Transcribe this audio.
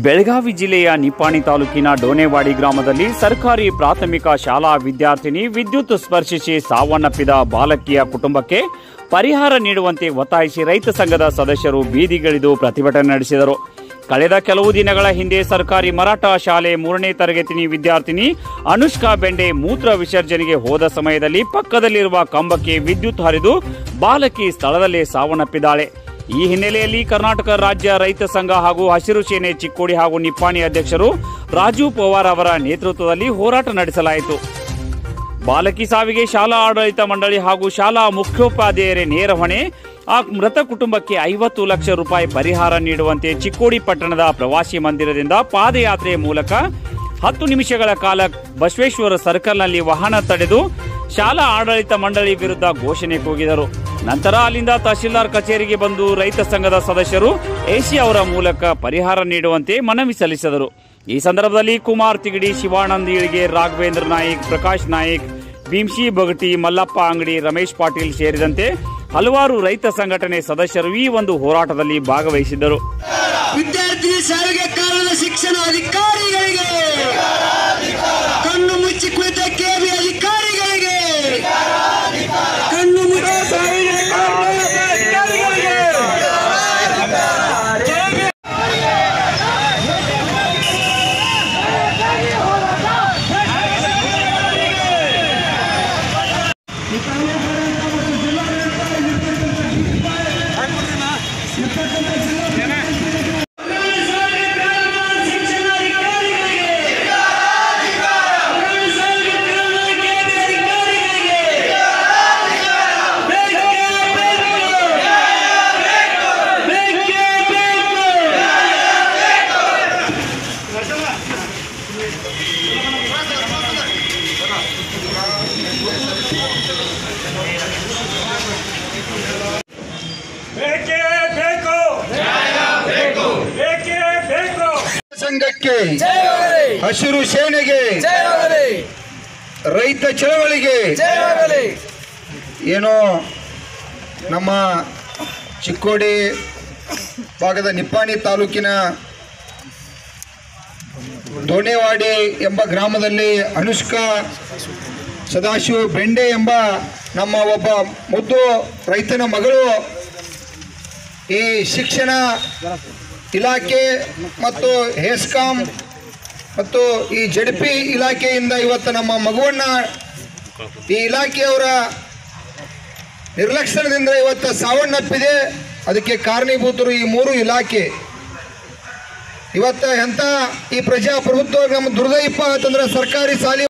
ಬೆಳಗಾವಿ ಜಿಲ್ಲೆಯ ನಿಪ್ಪಾಣಿ ತಾಲೂಕಿನ ಡೋನೆವಾಡಿ ಗ್ರಾಮದಲ್ಲಿ ಸರ್ಕಾರಿ ಪ್ರಾಥಮಿಕ ಶಾಲಾ ವಿದ್ಯಾರ್ಥಿನಿ ವಿದ್ಯುತ್ ಸ್ಪರ್ಶಿಸಿ ಸಾವನ್ನಪ್ಪಿದ ಬಾಲಕಿಯ ಕುಟುಂಬಕ್ಕೆ ಪರಿಹಾರ ನೀಡುವಂತೆ ಒತ್ತಾಯಿಸಿ ರೈತ ಸಂಘದ ಸದಸ್ಯರು ಬೀದಿಗಿಳಿದು ಪ್ರತಿಭಟನೆ ನಡೆಸಿದರು ಕಳೆದ ಕೆಲವು ದಿನಗಳ ಹಿಂದೆ ಸರ್ಕಾರಿ ಮರಾಠ ಶಾಲೆ ಮೂರನೇ ತರಗತಿನಿ ವಿದ್ಯಾರ್ಥಿನಿ ಅನುಷ್ಕಾ ಬೆಂಡೆ ಮೂತ್ರ ವಿಸರ್ಜನೆಗೆ ಹೋದ ಸಮಯದಲ್ಲಿ ಪಕ್ಕದಲ್ಲಿರುವ ಕಂಬಕ್ಕೆ ವಿದ್ಯುತ್ ಹರಿದು ಬಾಲಕಿ ಸ್ಥಳದಲ್ಲೇ ಸಾವನ್ನಪ್ಪಿದ್ದಾಳೆ ಈ ಹಿನ್ನೆಲೆಯಲ್ಲಿ ಕರ್ನಾಟಕ ರಾಜ್ಯ ರೈತ ಸಂಘ ಹಾಗೂ ಹಸಿರು ಸೇನೆ ಚಿಕ್ಕೋಡಿ ಹಾಗೂ ನಿಪ್ಪಾಣಿ ಅಧ್ಯಕ್ಷರು ರಾಜು ಪವಾರ್ ಅವರ ನೇತೃತ್ವದಲ್ಲಿ ಹೋರಾಟ ನಡೆಸಲಾಯಿತು ಬಾಲಕಿ ಸಾವಿಗೆ ಶಾಲಾ ಆಡಳಿತ ಮಂಡಳಿ ಹಾಗೂ ಶಾಲಾ ಮುಖ್ಯೋಪಾಧ್ಯಾಯರೇ ನೇರ ಹೊಣೆ ಆ ಮೃತ ಕುಟುಂಬಕ್ಕೆ ಐವತ್ತು ಲಕ್ಷ ರೂಪಾಯಿ ಪರಿಹಾರ ನೀಡುವಂತೆ ಚಿಕ್ಕೋಡಿ ಪಟ್ಟಣದ ಪ್ರವಾಸಿ ಮಂದಿರದಿಂದ ಪಾದಯಾತ್ರೆಯ ಮೂಲಕ ಹತ್ತು ನಿಮಿಷಗಳ ಕಾಲ ಬಸವೇಶ್ವರ ಸರ್ಕಲ್ನಲ್ಲಿ ವಾಹನ ತಡೆದು ಶಾಲಾ ಆಡಳಿತ ಮಂಡಳಿ ವಿರುದ್ಧ ಘೋಷಣೆ ಕೂಗಿದರು ನಂತರ ಅಲ್ಲಿಂದ ತಹಶೀಲ್ದಾರ್ ಕಚೇರಿಗೆ ಬಂದು ರೈತ ಸಂಘದ ಸದಸ್ಯರು ಎಸಿ ಅವರ ಮೂಲಕ ಪರಿಹಾರ ನೀಡುವಂತೆ ಮನವಿ ಸಲ್ಲಿಸಿದರು ಈ ಸಂದರ್ಭದಲ್ಲಿ ಕುಮಾರ್ ತಿಗಡಿ ಶಿವಾನಂದ್ ಇಳಿಗೆ ರಾಘವೇಂದ್ರ ನಾಯ್ಕ್ ಪ್ರಕಾಶ್ ನಾಯ್ಕ್ ಭೀಮ್ಶಿ ಬಗಟಿ ಮಲ್ಲಪ್ಪ ಅಂಗಡಿ ರಮೇಶ್ ಪಾಟೀಲ್ ಸೇರಿದಂತೆ ಹಲವಾರು ರೈತ ಸಂಘಟನೆ ಸದಸ್ಯರು ಈ ಒಂದು ಹೋರಾಟದಲ್ಲಿ ಭಾಗವಹಿಸಿದ್ದರು ವಿದ್ಯಾರ್ಥಿ ಸಾವಿಗೆ ಕಾರಣದ ಶಿಕ್ಷಣ ಅಧಿಕಾರಿಗಳಿಗೆ ಕಣ್ಣು ಮುಚ್ಚಿ ಕುಳಿತ ಕೆಬಿ ಅಧಿಕಾರಿಗಳಿಗೆ ಕಣ್ಣು ಮುಚ್ಚಿ ಸಾವಿಗೆ ಕಾರಣದ ಅಧಿಕಾರಿಗಳಿಗೆ ಶಿಕ್ಷಣ ಅಧಿಕಾರಿಗಳಿಗೆ ಕಣ್ಣು ಸಾವಿಗೆ ಕಾರಣದ ಕೆಬಿ ಅಧಿಕಾರಿಗಳಿಗೆ ಬೇಕೇ ಬೇಕು ಬೇಕೇ ಬೇಕು ಬೇಕೇ ಬೇಕು ಬೇಕೇ ಬೇಕು ಸಂಘಕ್ಕೆ ಹಸಿರು ಸೇನೆಗೆ ರೈತ ಚಳವಳಿಗೆ ಏನೋ ನಮ್ಮ ಚಿಕ್ಕೋಡಿ ಭಾಗದ ನಿಪ್ಪಾಣಿ ತಾಲೂಕಿನ ದೋಣೆವಾಡಿ ಎಂಬ ಗ್ರಾಮದಲ್ಲಿ ಅನುಷ್ಕಾ ಸದಾಶಿವ ಬೆಂಡೆ ಎಂಬ ನಮ್ಮ ಒಬ್ಬ ಮುದ್ದು ರೈತನ ಮಗಳು ಈ ಶಿಕ್ಷಣ ಇಲಾಖೆ ಮತ್ತು ಹೆಸ್ಕಾಂ ಮತ್ತು ಈ ಜಡ್ಪಿ ಇಲಾಖೆಯಿಂದ ಇವತ್ತು ನಮ್ಮ ಮಗುವನ್ನ ಈ ಇಲಾಖೆಯವರ ನಿರ್ಲಕ್ಷ್ಯದಿಂದ ಇವತ್ತು ಸಾವನ್ನಪ್ಪಿದೆ ಅದಕ್ಕೆ ಕಾರಣೀಭೂತರು ಈ ಮೂರು ಇಲಾಖೆ ಇವತ್ತು ಎಂಥ ಈ ಪ್ರಜಾಪ್ರಭುತ್ವ ನಮ್ಮ ದುರ್ದೈಪ ಅಂತಂದ್ರೆ ಸರ್ಕಾರಿ ಶಾಲೆ